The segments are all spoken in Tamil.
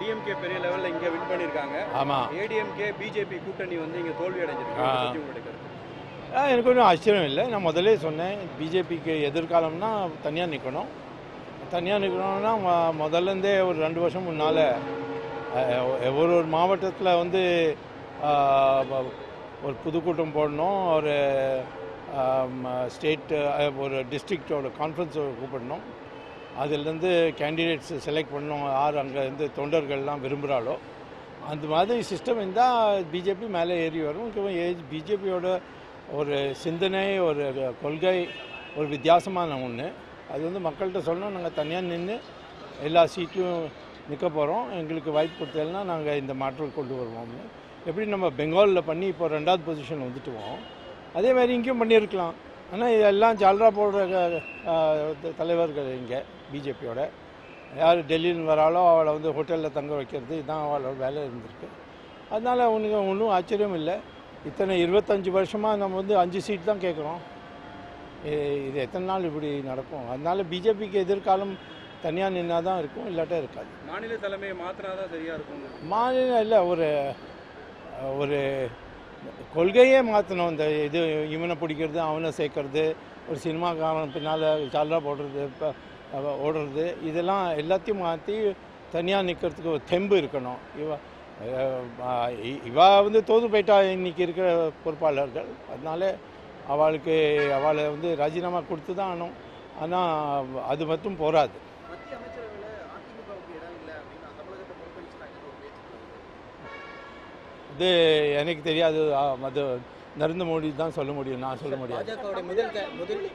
டிஎம்கே பெரிய லெவல்ல இங்க வின் பண்ணிருக்காங்க ஆமாம் ஏடிஎம்கே பிஜேபி கூட்டணி வந்து இங்க தோல்வி அடைஞ்சிருக்கு ஆ. இதை பத்தி உங்களுடைய கருத்து எனக்கு ஒன்றும் ஆச்சரியம் இல்லை நான் முதல்லே சொன்னேன் பிஜேபிக்கு எதிர்காலம்னா தனியாக நிற்கணும் தனியாக நிற்கணும்னா மொ- முதல்லேருந்தே ஒரு ரெண்டு வருஷம் முன்னால் ஒரு ஒரு மாவட்டத்தில் வந்து அஹ், வ- ஒரு பொதுக்கூட்டம் போடணும் ஒரு ஸ்டேட் ஒரு டிஸ்ட்ரிக்டோட கான்ஃபரன்ஸ் கூப்பிடணும் அதுலேருந்து கேண்டிடேட்ஸ் செலக்ட் பண்ணணும் யார் அங்கே இருந்து தொண்டர்கள்லாம் விரும்புகிறாளோ அந்த மாதிரி சிஸ்டம் இருந்தால் பிஜேபி மேலே ஏறி வரும் பிஜேபியோட ஒரு சிந்தனை ஒரு கொள்கை ஒரு வித்தியாசமான ஒன்று அது வந்து மக்கள்கிட்ட சொல்லணும் நாங்கள் தனியாக நின்று எல்லா சீட்லையும் நிற்க போகிறோம் எங்களுக்கு வாய்ப்பு கொடுத்ததுனா நாங்கள் இந்த மாற்றம் கொண்டு வருவோம்னு எப்படி நம்ம பெங்காலில் பண்ணி இப்போ ரெண்டாவது பொசிஷன் வந்துட்டுவோம் அதே மாதிரி இங்கேயும் பண்ணியிருக்கலாம் ஆனால் இதெல்லாம் ஜால்ரா போடுற அஹ், த- தலைவர்கள் இங்கே பிஜேபியோட யார் டெல்லியில் வராளோ அவளை வந்து ஹோட்டலில் தங்க வைக்கிறது இதுதான் அவளோட வேலை இருந்திருக்கு அதனால் உனக்கு ஒன்றும் ஆச்சரியம் இல்லை இத்தனை இருபத்தஞ்சி வருஷமாக நம்ம வந்து அஞ்சு சீட் தான் கேட்குறோம் இது எத்தனை நாள் இப்படி நடக்கும் அதனால பிஜேபிக்கு எதிர்காலம் தனியாக நின்னா தான் இருக்கும் இல்லாட்டா இருக்காது மாநில தலைமையை மாத்தினாதான் சரியா இருக்கும் மாநிலம் இல்லை ஒரு ஒரு கொள்கையே மாற்றணும் இந்த இது இவனை பிடிக்கிறது அவனை சேர்க்கறது ஒரு சினிமாக்காரன் பின்னால் சாலரா போடுறது இப்போ ஓடுறது இதெல்லாம் எல்லாத்தையும் மாற்றி தனியாக நிற்கிறதுக்கு ஒரு தெம்பு இருக்கணும் இவ அஹ், இ- இவ வந்து தோது போயிட்டா இன்னைக்கு இருக்கிற பொறுப்பாளர்கள் அதனால அவளுக்கு அவளை வந்து ராஜினாமா கொடுத்து தான் ஆகணும் ஆனால் அது மட்டும் போராது மத்திய அமைச்சரவையில அதிமுகவுக்கு இடம் இல்லை அப்படின்னு தமிழகத்தை புறக்கணிச்சுட்டாங்க ஒரு பேச்சு இது எனக்கு தெரியாது ஆ, அது நரேந்திர மோடி தான் சொல்ல முடியும் நான் சொல்ல முடியாது பாஜகவுடைய முதல் க- முதல்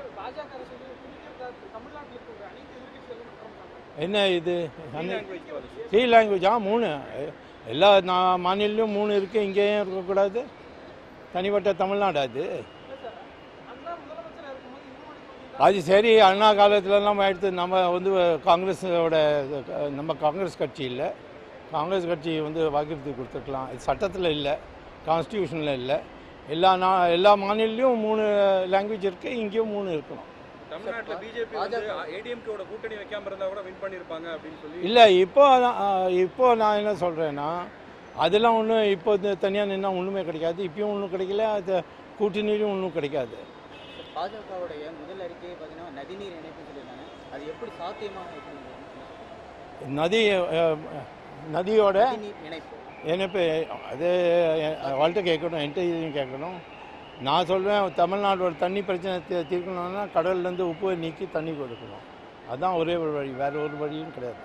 என்ன இது லாங்குவேஜ் பாலிசி த்ரீ லாங்குவேஜ் ஆ மூணு எல்லா நான் மாநிலம் மூணு இருக்குது இங்கேயும் இருக்கக்கூடாது தனிப்பட்ட தமிழ்நாடு அது அது சரி அண்ணா காலத்துலலாம் எடுத்து நம்ம வந்து காங்கிரஸோட நம்ம காங்கிரஸ் கட்சி இல்லை காங்கிரஸ் கட்சி வந்து வாக்குறுதி கொடுத்துருக்கலாம் இது சட்டத்தில் இல்லை கான்ஸ்டியூஷனில் இல்லை எல்லா நா எல்லா மாநிலையும் மூணு லாங்குவேஜ் இருக்குது இங்கேயும் மூணு இருக்கணும் தமிழ்நாட்டுல பிஜேபி வந்து ஏடிஎம்கேவோட கூட்டணி வைக்காம இருந்தா கூட வின் பண்ணிருப்பாங்க அப்படின்னு சொல்லி இல்லை இப்போ அதான், ஆ, இப்போ நான் என்ன சொல்கிறேன்னா அதெல்லாம் ஒன்றும் இப்போ தனியாக நின்னா ஒன்றுமே கிடைக்காது இப்பயும் ஒன்றும் கிடைக்கல அது கூட்டணியிலும் ஒன்றும் கிடைக்காது பாஜகவுடைய முதல் அறிக்கையை பார்த்தீங்கன்னா நதிநீர் இணைப்பு சொல்லியிருக்காங்க அது எப்படி சாத்தியமாக எப்படி நதி அஹ், நதியோட நதிநீர் இணைப்பு இணைப்பு அது அவள்கிட்ட கேட்கணும் என்கிட்ட இதையும் கேட்கணும் நான் சொல்கிறேன் தமிழ்நாட்டோட தண்ணி பிரச்சனை தீ- தீர்க்கணும்னா கடல்லேருந்து உப்பு நீக்கி தண்ணி கொடுக்கணும் அதுதான் ஒரே ஒரு வழி வேறு ஒரு வழியும் கிடையாது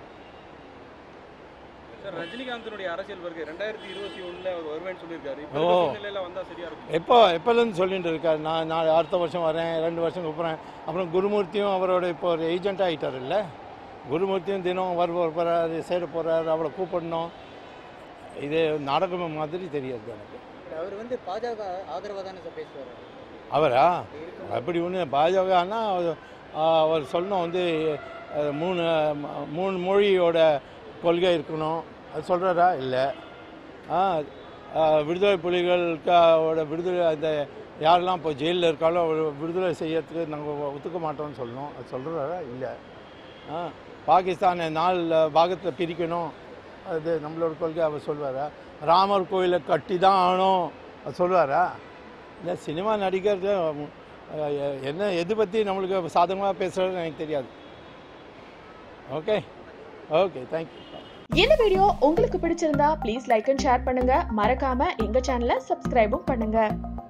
சார் ரஜினிகாந்தனுடைய அரசியல் வருகை ரெண்டாயிரத்தி இருபத்தி ஒண்ணுல அவர் வருவேன்னு சொல்லியிருக்காரு இப்போ ஓ. இருக்க சூழ்நிலையில வந்தா சரியா இருக்கும் எப்போ எப்போலேருந்து சொல்லிட்டு இருக்காரு நான் நான் அடுத்த வருஷம் வரேன் ரெண்டு வருஷம் கூப்பிட்றேன் அப்புறம் குருமூர்த்தியும் அவரோட இப்போ ஒரு ஏஜென்ட் ஆகிட்டார் இல்லை குருமூர்த்தியும் தினம் வருவார் போகிறாரு சேர போகிறாரு அவளை கூப்பிடணும் இது நாடகம் மாதிரி தெரியாது எனக்கு அவர் வந்து பாஜக ஆதரவாக தானே சார் பேசுவார் அவரா அப்படி ஒன்று பாஜகன்னா அவர்- அவர் சொல்லணும் வந்து அஹ், மூணு ம- மூணு மொழியோட கொள்கை இருக்கணும் அது சொல்கிறாரா இல்லை ஆ அஹ், விடுதலை புலிகளுக்கோட விடுதலை அந்த யாரெல்லாம் இப்போ ஜெயிலில் இருக்காலோ அவரை விடுதலை செய்யறதுக்கு நாங்கள் ஒத்துக்க மாட்டோம்னு சொல்லணும் அது சொல்கிறாரா இல்லை ஆ பாகிஸ்தானை நாலு பாகத்தில் பிரிக்கணும் அது நம்மளோட கொள்கை அவர் சொல்வாரா ராமர் கோயிலை கட்டி தான் ஆகணும் அது சொல்வாரா இல்லை சினிமா நடிகர் அஹ், என்ன எது பற்றி நம்மளுக்கு சாதகமாக பேசுகிறது எனக்கு தெரியாது ஓகே ஓகே தேங்க்யூ இந்த வீடியோ உங்களுக்கு பிடிச்சிருந்தா ப்ளீஸ் லைக் அண்ட் ஷேர் பண்ணுங்க மறக்காம எங்க சேனலை சப்ஸ்கிரைபும் பண்ணுங்க